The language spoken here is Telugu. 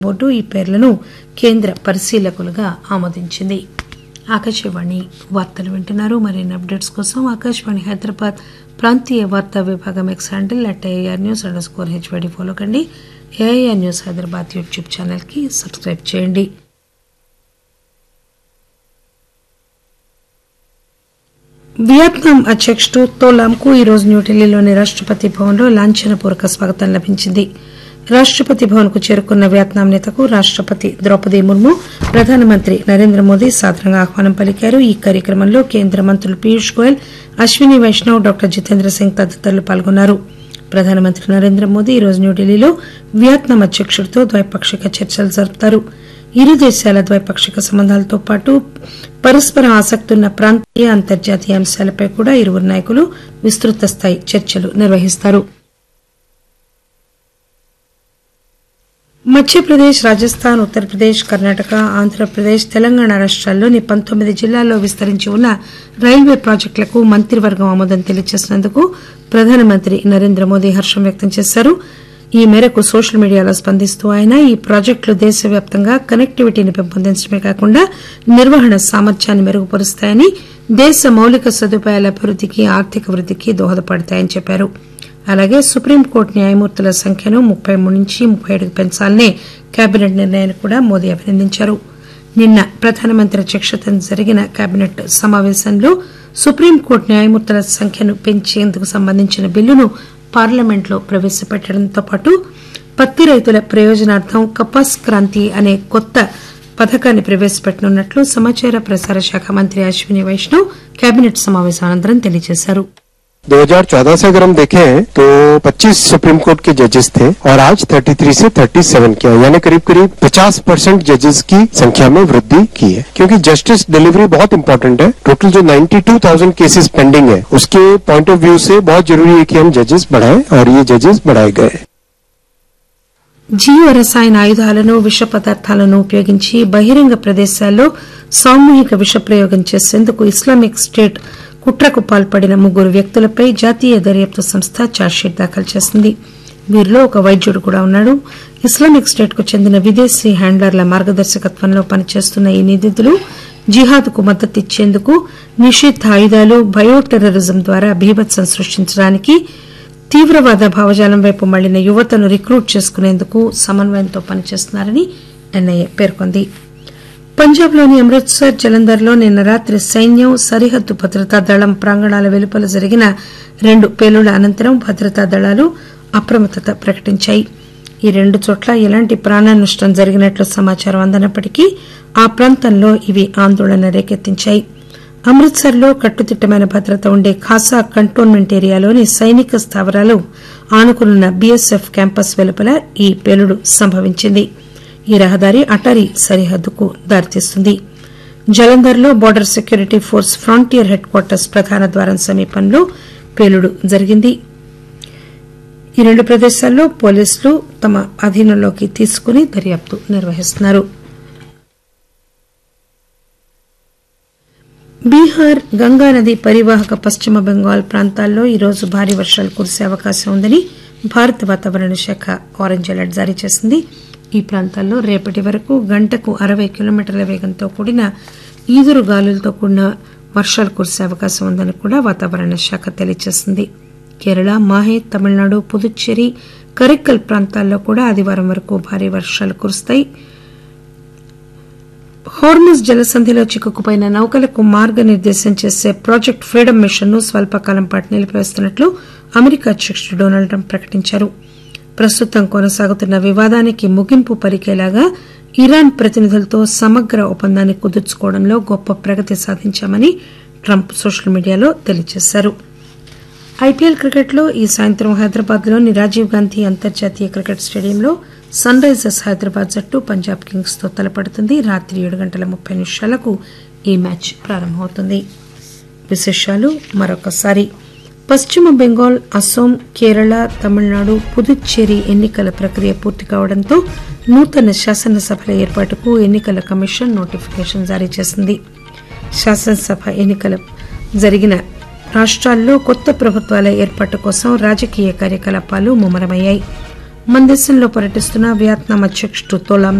బోర్డు ఈ పేర్లను కేంద్ర పరిశీలకులుగా ఆమోదించింది ఆకాశవాణి వార్తలు వింటున్నారు మరిన్ని అప్డేట్స్ కోసం ఆకాశవాణి హైదరాబాద్ ప్రాంతీయ వార్తా విభాగం X handle at AIR news underscore HYD follow కండి AIR news Hyderabad YouTube channel కి సబ్స్క్రైబ్ చేయండి వియత్నాం అధ్యకుడు తోలాంకు ఈరోజు న్యూఢిల్లీలోని రాష్టపతి భవన్లో లాంఛనపూర్వక స్వాగతం లభించింది రాష్టపతి భవన్ కు చేరుకున్న వియత్నాం నేతకు రాష్టపతి ద్రౌపది ముర్ము ప్రధానమంత్రి నరేంద్ర మోదీ సాదరంగా ఆహ్వానం పలికారు ఈ కార్యక్రమంలో కేంద్ర మంత్రులు పీయూష్ గోయల్ అశ్విని వైష్ణవ్ డాక్టర్ జితేంద్ర సింగ్ తదితరులు పాల్గొన్నారు ప్రధానమంత్రి నరేంద్ర మోదీ ఈరోజు న్యూఢిల్లీలో వియత్నాం అధ్యకుడితో ద్వైపాక్షిక చర్చలు జరుపుతారు ఇరు దేశాల ద్వైపాక్షిక సంబంధాలతో పాటు పరస్పరం ఆసక్తి ఉన్న ప్రాంతీయ అంతర్జాతీయ అంశాలపై కూడా ఇరువురు నాయకులు విస్తృత స్థాయి చర్చలు నిర్వహిస్తారు మధ్యప్రదేశ్ రాజస్థాన్ ఉత్తరప్రదేశ్ కర్ణాటక ఆంధ్రప్రదేశ్ తెలంగాణ రాష్టాల్లోని పంతొమ్మిది జిల్లాల్లో విస్తరించి ఉన్న రైల్వే ప్రాజెక్టులకు మంత్రివర్గం ఆమోదం తెలియజేసినందుకు ప్రధానమంత్రి నరేంద్ర మోదీ హర్షం వ్యక్తం చేశారు ఈ మేరకు సోషల్ మీడియాలో స్పందిస్తూ ఆయన ఈ ప్రాజెక్టులు దేశవ్యాప్తంగా కనెక్టివిటీని పెంపొందించడమే కాకుండా నిర్వహణ సామర్థ్యాన్ని మెరుగుపరుస్తాయని దేశ మౌలిక సదుపాయాల అభివృద్దికి ఆర్థిక వృద్దికి దోహదపడతాయని చెప్పారు అలాగే సుప్రీంకోర్టు న్యాయమూర్తుల సంఖ్యను ముప్పై మూడు నుంచి ముప్పై ఏడుకు పెంచాలనే కేబినెట్ నిర్ణయాన్ని కూడా మోదీ అభినందించారు నిన్న ప్రధానమంత్రి అధ్యక్షతన జరిగిన కేబినెట్ సమావేశంలో సుప్రీంకోర్టు న్యాయమూర్తుల సంఖ్యను పెంచేందుకు సంబంధించిన బిల్లును పార్లమెంట్లో ప్రవేశపెట్టడంతో పాటు పత్తి రైతుల ప్రయోజనార్థం కపాస్ క్రాంతి అనే కొత్త పథకాన్ని ప్రవేశపెట్టనున్నట్లు సమాచార ప్రసార శాఖ మంత్రి అశ్విని వైష్ణవ్ కేబినెట్ సమావేశం అనంతరం తెలియజేశారు 2014 से अगर हम देखें तो 25 सुप्रीम कोर्ट के जजेस थे और आज 33 से 37 किया यानी करीब करीब 50 परसेंट जजेस की संख्या में वृद्धि की है क्योंकि जस्टिस डिलीवरी बहुत इंपॉर्टेंट है टोटल जो 92,000 केसेस पेंडिंग है उसके पॉइंट ऑफ व्यू से बहुत जरूरी है कि हम जजेस बढ़ाएं और ये जजेस बढ़ाए गए జీవ రసాయన ఆయుధాలను విష పదార్థాలను ఉపయోగించి బహిరంగ ప్రదేశాల్లో సామూహిక విష ప్రయోగం చేసేందుకు ఇస్లామిక్ స్టేట్ కుట్రకు పాల్పడిన ముగ్గురు వ్యక్తులపై జాతీయ దర్యాప్తు సంస్థ ఛార్జ్షీట్ దాఖలు చేసింది వీరిలో ఒక వైద్యుడు కూడా ఉన్నాడు ఇస్లామిక్ స్టేట్ కు చెందిన విదేశీ హ్యాండ్లర్ల మార్గదర్శకత్వంలో పనిచేస్తున్న ఈ నిందితులు జిహాద్కు మద్దతిచ్చేందుకు నిషిద్ద ఆయుధాలు బయో టెర్రరిజం ద్వారా బీభత్సం సృష్టించడానికి తీవ్రవాద భావజాలం వైపు మళ్లిన యువతను రిక్రూట్ చేసుకునేందుకు సమన్వయంతో పనిచేస్తున్నారని ఎన్ఐఏ పేర్కొంది పంజాబ్లోని అమృత్సర్ జలంధర్లో నిన్న రాత్రి సైన్యం సరిహద్దు భద్రతా దళం ప్రాంగణాల వెలుపల జరిగిన రెండు పేలుళ్ల అనంతరం భద్రతా దళాలు అప్రమత్తత ప్రకటించాయి ఈ రెండు చోట్ల ఎలాంటి ప్రాణ నష్టం జరిగినట్లు సమాచారం అందనప్పటికీ ఆ ప్రాంతంలో ఇవి ఆందోళన రేకెత్తించాయి అమృత్సర్ లో కట్టుదిట్టమైన భద్రత ఉండే ఖాసా కంటోన్మెంట్ ఏరియాలోని సైనిక స్థావరాలు ఆనుకునున్న బీఎస్ఎఫ్ క్యాంపస్ వెలుపల ఈ పేలుడు సంభవించింది ఈ రహదారి అటరీ సరిహద్దుకు దారితీస్తుంది జలంధర్లో border security force frontier headquarters ప్రధాన ద్వారం సమీపంలో పేలుడు జరిగింది ఈ రెండు ప్రదేశాల్లో పోలీసులు తమ అధీనంలోకి తీసుకుని దర్యాప్తు నిర్వహిస్తున్నారు బీహార్ గంగానది పరివాహక పశ్చిమ బెంగాల్ ప్రాంతాల్లో ఈరోజు భారీ వర్షాలు కురిసే అవకాశం ఉందని భారత వాతావరణ శాఖ ఆరెంజ్ అలర్ట్ జారీ చేసింది ఈ ప్రాంతాల్లో రేపటి వరకు గంటకు అరవై కిలోమీటర్ల వేగంతో కూడిన ఈదురు గాలులతో కూడిన వర్షాలు కురిసే అవకాశం ఉందని కూడా వాతావరణ శాఖ తెలియజేసింది కేరళ మాహే తమిళనాడు పుదుచ్చేరి కరిక్కల్ ప్రాంతాల్లో కూడా ఆదివారం వరకు భారీ వర్షాలు కురుస్తాయి హార్ముజ్ జలసంధిలో చిక్కుకుపోయిన నౌకలకు మార్గనిర్దేశం చేసే ప్రాజెక్ట్ ఫ్రీడమ్ మిషన్ ను స్వల్పకాలం పాటు నిలిపివేస్తున్నట్లు అమెరికా అధ్యకుడు డొనాల్డ్ ట్రంప్ ప్రకటించారు ప్రస్తుతం కొనసాగుతున్న వివాదానికి ముగింపు పలికేలాగా ఇరాన్ ప్రతినిధులతో సమగ్ర ఒప్పందాన్ని కుదుర్చుకోవడంలో గొప్ప ప్రగతి సాధించామని ట్రంప్ సోషల్ మీడియాలో తెలియజేశారు ఐపీఎల్ క్రికెట్లో ఈ సాయంత్రం హైదరాబాద్ లోని రాజీవ్ గాంధీ అంతర్జాతీయ క్రికెట్ స్టేడియంలో సన్ రైజర్స్ హైదరాబాద్ జట్టు పంజాబ్ కింగ్స్ తో తలపడుతుంది రాత్రి ఏడు గంటల ముప్పై నిమిషాలకు ఈ మ్యాచ్ ప్రారంభమవుతుంది విశేషాలు మరొకసారి పశ్చిమ బెంగాల్ అస్సోం కేరళ తమిళనాడు పుదుచ్చేరి ఎన్నికల ప్రక్రియ పూర్తి కావడంతో నూతన శాసనసభల ఏర్పాటుకు ఎన్నికల కమిషన్ నోటిఫికేషన్ జారీ చేసింది శాసనసభ ఎన్నికల జరిగిన రాష్ట్రాల్లో కొత్త ప్రభుత్వాల ఏర్పాటు కోసం రాజకీయ కార్యకలాపాలు ముమ్మరమయ్యాయి మన దేశంలో పర్యటిస్తున్న వియత్నాం అధ్యక్షుడు తోలాం